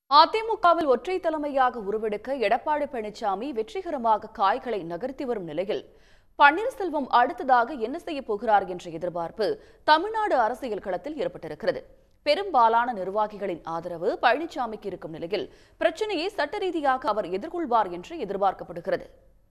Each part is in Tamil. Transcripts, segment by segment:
அதிமுகவில் ஒற்றை தலைமையாக உருவெடுக்க எடப்பாடி பழனிசாமி வெற்றிகரமாக காய்களை நகர்த்தி வரும் நிலையில் பன்னீர்செல்வம் அடுத்ததாக என்ன செய்ய போகிறார் என்ற எதிர்பார்ப்பு தமிழ்நாடு அரசியல் களத்தில் ஏற்பட்டிருக்கிறது பெரும்பாலான நிர்வாகிகளின் ஆதரவு பழனிசாமிக்கு இருக்கும் நிலையில் பிரச்சனையை சட்ட ரீதியாக அவர் எதிர்கொள்வார் என்று எதிர்பார்க்கப்படுகிறது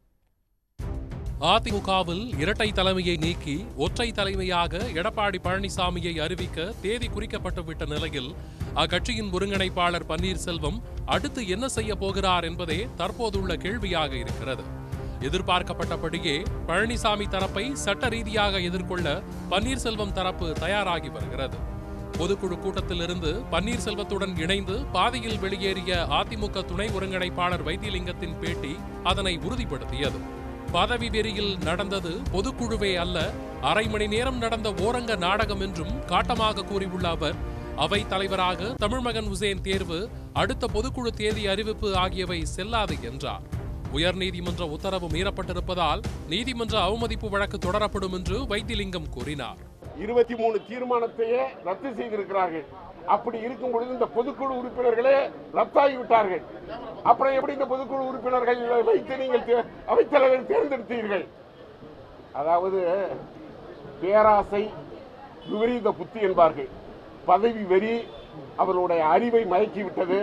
அதிமுகவில் இரட்டை தலைமையை நீக்கி ஒற்றை தலைமையாக எடப்பாடி பழனிசாமியை அறிவிக்க தேதி குறிக்கப்பட்டுவிட்ட நிலையில் அக்கட்சியின் ஒருங்கிணைப்பாளர் பன்னீர்செல்வம் அடுத்து என்ன செய்ய போகிறார் என்பதே தற்போதுள்ள கேள்வியாக இருக்கிறது எதிர்பார்க்கப்பட்டபடியே பழனிசாமி தரப்பை சட்ட ரீதியாக எதிர்கொள்ள பன்னீர்செல்வம் தரப்பு தயாராகி வருகிறது பொதுக்குழு கூட்டத்திலிருந்து பன்னீர்செல்வத்துடன் இணைந்து பாதையில் வெளியேறிய அதிமுக துணை ஒருங்கிணைப்பாளர் வைத்தியலிங்கத்தின் பேட்டி அதனை உறுதிப்படுத்தியது பதவி வெறியில் நடந்தது பொதுக்குழுவே அல்ல அரை மணி நேரம் நடந்த ஓரங்க நாடகம் என்றும் காட்டமாக கூறியுள்ள அவர் அவை தலைவராக தமிழ்மகன் உசேன் தேர்வு அடுத்த பொதுக்குழு தேதி அறிவிப்பு ஆகியவை செல்லாது என்றார் உயர்நீதிமன்ற உத்தரவு மீறப்பட்டிருப்பதால் நீதிமன்ற அவமதிப்பு வழக்கு தொடரப்படும் என்று வைத்திலிங்கம் கூறினார் இருபத்தி மூணு தீர்மானத்தையே ரத்து செய்திருக்கிறார்கள் அப்படி இருக்கும் பொழுது இந்த பொதுக்குழு உறுப்பினர்களே ரத்தாகி விட்டார்கள் அப்புறம் எப்படி இந்த பொதுக்குழு உறுப்பினர்கள் வைத்து நீங்கள் தே- அவைத்தலைவர் தேர்ந்தெடுத்தீர்கள் அதாவது பேராசை விபரீத புத்தி என்பார்கள் பதவி வெறி அவர்களுடைய அறிவை மயக்கிவிட்டது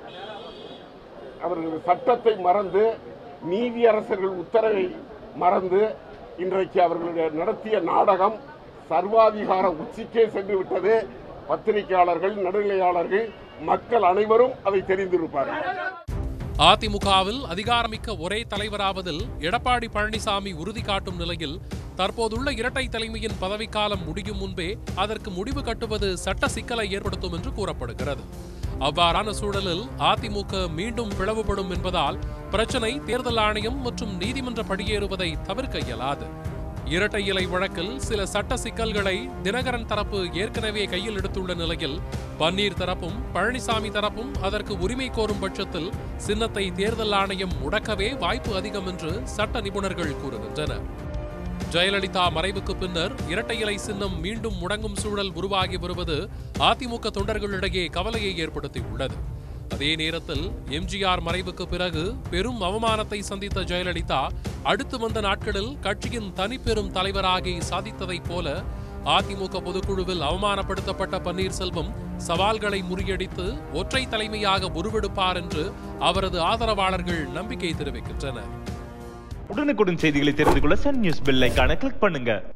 அவர்கள் சட்டத்தை மறந்து நீதியரசர்கள் உத்தரவை மறந்து இன்றைக்கு அவர்களுடைய நடத்திய நாடகம் சர்வாதிகார உச்சிக்கே சென்று விட்டது பத்திரிகையாளர்கள் நடுநிலையாளர்கள் மக்கள் அனைவரும் அதை தெரிந்திருப்பார்கள் அதிமுகவில் அதிகாரமிக்க ஒரே தலைவராவதில் எடப்பாடி பழனிசாமி உறுதி காட்டும் நிலையில் தற்போதுள்ள இரட்டை தலைமையின் பதவிக்காலம் முடியும் முன்பே அதற்கு முடிவு கட்டுவது சட்ட சிக்கலை ஏற்படுத்தும் என்று கூறப்படுகிறது அவ்வாறான சூழலில் அதிமுக மீண்டும் பிளவுபடும் என்பதால் பிரச்சனை தேர்தல் ஆணையம் மற்றும் நீதிமன்ற படியேறுவதை தவிர்க்க இயலாது இரட்டை இலை வழக்கில் சில சட்ட சிக்கல்களை தினகரன் தரப்பு ஏற்கனவே கையில் எடுத்துள்ள நிலையில் பன்னீர் தரப்பும் பழனிசாமி தரப்பும் அதற்கு உரிமை கோரும் பட்சத்தில் சின்னத்தை தேர்தல் ஆணையம் முடக்கவே வாய்ப்பு அதிகம் என்று சட்ட நிபுணர்கள் கூறுகின்றனர் ஜெயலலிதா மறைவுக்கு பின்னர் இரட்டை இலை சின்னம் மீண்டும் முடங்கும் சூழல் உருவாகி வருவது அதிமுக தொண்டர்களிடையே கவலையை ஏற்படுத்தியுள்ளது அதே நேரத்தில் எம்ஜிஆர் மறைவுக்கு பிறகு பெரும் அவமானத்தை சந்தித்த ஜெயலலிதா அடுத்து வந்த நாட்களில் கட்சியின் தனிப்பெரும் தலைவராகி சாதித்ததைப் போல அதிமுக பொதுக்குழுவில் அவமானப்படுத்தப்பட்ட பன்னீர்செல்வம் சவால்களை முறியடித்து ஒற்றை தலைமையாக உருவெடுப்பார் என்று அவரது ஆதரவாளர்கள் நம்பிக்கை தெரிவிக்கின்றனர் உடனுக்குடன் செய்திகளை தெரிந்து கொள்ள சன் நியூஸ் பெல் ஐகானை கிளிக் பண்ணுங்க